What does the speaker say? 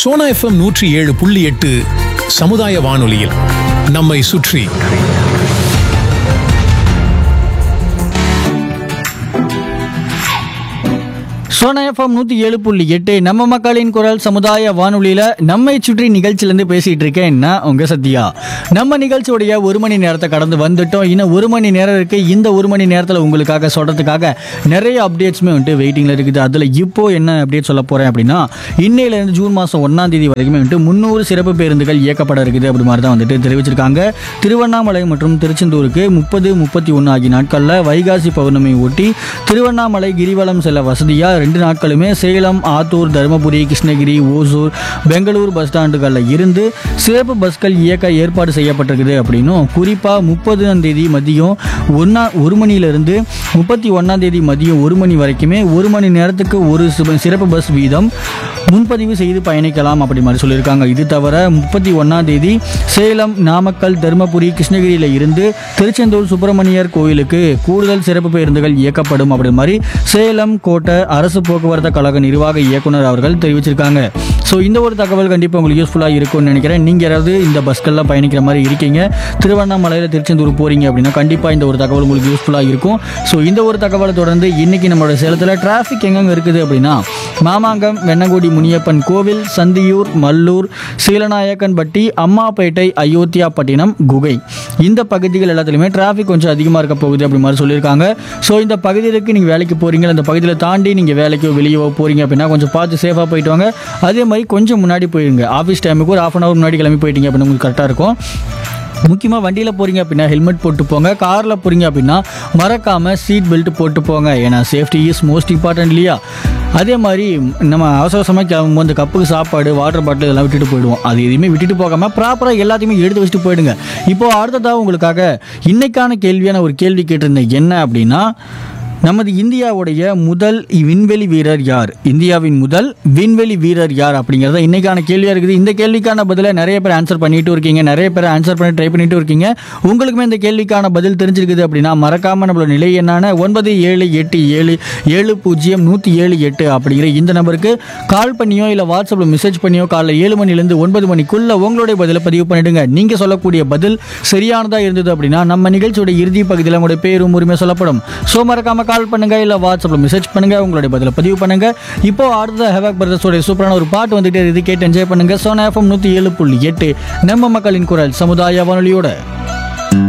Sona FM நூற்றி ஏழு புள்ளி எட்டு சமுதாய வானொலியில் நம்மை சுற்றி சோனா எஃப்எம் நூற்றி ஏழு புள்ளி எட்டு நம்ம மக்களின் குரல் சமுதாய வானொலியில் நம்மை சுற்றி நிகழ்ச்சியிலேருந்து பேசிகிட்டு இருக்கேன் நான் உங்கள் சத்யா நம்ம நிகழ்ச்சியுடைய ஒரு மணி நேரத்தை கடந்து வந்துட்டோம் இன்னும் ஒரு மணி நேரம் இருக்குது இந்த ஒரு மணி நேரத்தில் உங்களுக்காக சொல்கிறதுக்காக நிறைய அப்டேட்ஸுமே வந்துட்டு வெயிட்டிங்கில் இருக்குது அதில் இப்போ என்ன அப்டேட் சொல்ல போகிறேன் அப்படின்னா இன்னையிலேருந்து ஜூன் மாதம் ஒன்றாம் தேதி வரைக்குமே வந்துட்டு முந்நூறு சிறப்பு பேருந்துகள் இயக்கப்பட இருக்குது அப்படி மாதிரி தான் வந்துட்டு தெரிவிச்சிருக்காங்க திருவண்ணாமலை மற்றும் திருச்செந்தூருக்கு முப்பது முப்பத்தி ஒன்று ஆகிய நாட்களில் வைகாசி பௌர்ணமி ஒட்டி திருவண்ணாமலை கிரிவலம் செல்ல வசதியாக ரெண்டு நாட்களுமே சேலம் ஆத்தூர் தருமபுரி கிருஷ்ணகிரி ஓசூர் பெங்களூர் பஸ் ஸ்டாண்டுகளில் இருந்து சிறப்பு பஸ்கள் இயக்க ஏற்பாடு செய்யப்பட்டிருக்குது அப்படின்னும் குறிப்பாக முப்பதாம் தேதி மதியம் ஒன்றா ஒரு மணியிலிருந்து முப்பத்தி ஒன்றாம் தேதி மதியம் ஒரு மணி வரைக்குமே ஒரு மணி நேரத்துக்கு ஒரு சிப- சிறப்பு பஸ் வீதம் முன்பதிவு செய்து பயணிக்கலாம் அப்படி மாதிரி சொல்லியிருக்காங்க இது தவிர முப்பத்தி ஒன்றாம் தேதி சேலம் நாமக்கல் தருமபுரி கிருஷ்ணகிரியில் இருந்து திருச்செந்தூர் சுப்பிரமணியர் கோயிலுக்கு கூடுதல் சிறப்பு பேருந்துகள் இயக்கப்படும் அப்படி மாதிரி சேலம் கோட்டை அரசு போக்குவரத்து கழக நிர்வாக இயக்குனர் அவர்கள் தெரிவிச்சிருக்காங்க ஸோ இந்த ஒரு தகவல் கண்டிப்பாக உங்களுக்கு யூஸ்ஃபுல்லாக இருக்கும்னு நினைக்கிறேன் நீங்கள் யாராவது இந்த பஸ்கள்லாம் பயணிக்கிற மாதிரி இருக்கீங்க திருவண்ணாமலையில் திருச்செந்தூர் போகிறீங்க அப்படின்னா கண்டிப்பாக இந்த ஒரு தகவல் உங்களுக்கு யூஸ்ஃபுல்லாக இருக்கும் ஸோ இந்த ஒரு தகவலை தொடர்ந்து இன்னைக்கு நம்மளோட சேலத்தில் டிராஃபிக் எங்கெங்க இருக்குது அப்படின்னா மாமாங்கம் வெண்ணங்குடி முனியப்பன் கோவில் சந்தியூர் மல்லூர் சீலநாயக்கன்பட்டி அம்மாப்பேட்டை அயோத்தியாப்பட்டினம் குகை இந்த பகுதிகள் எல்லாத்துலேயுமே டிராஃபிக் கொஞ்சம் அதிகமாக இருக்க போகுது அப்படி மாதிரி சொல்லியிருக்காங்க ஸோ இந்த பகுதிகளுக்கு நீங்கள் வேலைக்கு போகிறீங்க அந்த பகுதியில் தாண்டி நீங்கள் வேலைக்கோ வெளியவோ போகிறீங்க அப்படின்னா கொஞ்சம் பார்த்து சேஃபாக போயிட்டு வாங்க அதே மாதிரி கொஞ்சம் முன்னாடி போயிருங்க ஆஃபீஸ் டைமுக்கு ஒரு ஆஃப் அன் ஹவர் முன்னாடி கிளம்பி போயிட்டீங்க அப்படின்னா உங்களுக்கு கரெக்டாக இருக்கும் முக்கியமாக வண்டியில் போகிறீங்க அப்படின்னா ஹெல்மெட் போட்டு போங்க காரில் போகிறீங்க அப்படின்னா மறக்காமல் சீட் பெல்ட் போட்டு போங்க ஏன்னா சேஃப்டி இஸ் மோஸ்ட் இம்பார்ட்டன்ட் இல்லையா அதே மாதிரி நம்ம அவசர அவசரமாக கிளம்பும்போது இந்த கப்புக்கு சாப்பாடு வாட்டர் பாட்டில் இதெல்லாம் விட்டுட்டு போயிடுவோம் அது எதுவுமே விட்டுட்டு போகாமல் ப்ராப்பராக எல்லாத்தையுமே எடுத்து வச்சுட்டு போயிடுங்க இப்போ அடுத்ததாக உங்களுக்காக இன்னைக்கான கேள்வியான ஒரு கேள்வி கேட்டிருந்தேன் என்ன அப்படின்னா நமது இந்தியாவுடைய முதல் விண்வெளி வீரர் யார் இந்தியாவின் முதல் விண்வெளி வீரர் யார் அப்படிங்கிறத இன்னைக்கான கேள்வியாக இருக்குது இந்த கேள்விக்கான பதிலை நிறைய பேர் ஆன்சர் பண்ணிட்டு இருக்கீங்க நிறைய பேர் ஆன்சர் பண்ணி ட்ரை பண்ணிட்டு இருக்கீங்க உங்களுக்குமே இந்த கேள்விக்கான பதில் தெரிஞ்சிருக்குது அப்படின்னா மறக்காம நம்மளோட நிலை என்னான ஒன்பது ஏழு எட்டு ஏழு ஏழு பூஜ்ஜியம் நூற்றி ஏழு எட்டு அப்படிங்கிற இந்த நம்பருக்கு கால் பண்ணியோ இல்லை வாட்ஸ்அப்பில் மெசேஜ் பண்ணியோ காலைல ஏழு மணிலேருந்து ஒன்பது மணிக்குள்ள உங்களுடைய பதிலை பதிவு பண்ணிடுங்க நீங்கள் சொல்லக்கூடிய பதில் சரியானதாக இருந்தது அப்படின்னா நம்ம நிகழ்ச்சியோட இறுதி பகுதியில் உங்களுடைய பேரும் உரிமை சொல்லப்படும் ஸோ மறக்காம கால் பண்ணுங்க இல்லை வாட்ஸ்அப்பில் மெசேஜ் பண்ணுங்க உங்களுடைய பதிலை பதிவு பண்ணுங்க இப்போ அடுத்த ஹெவாக் பிரதர்ஸோட சூப்பரான ஒரு பாட்டு வந்துட்டு இது கேட்டு என்ஜாய் பண்ணுங்க சோனா எஃப்எம் நூற்றி ஏழு புள்ளி எட்டு நம்ம மக்களின் குரல் சமுதாய வானொலியோட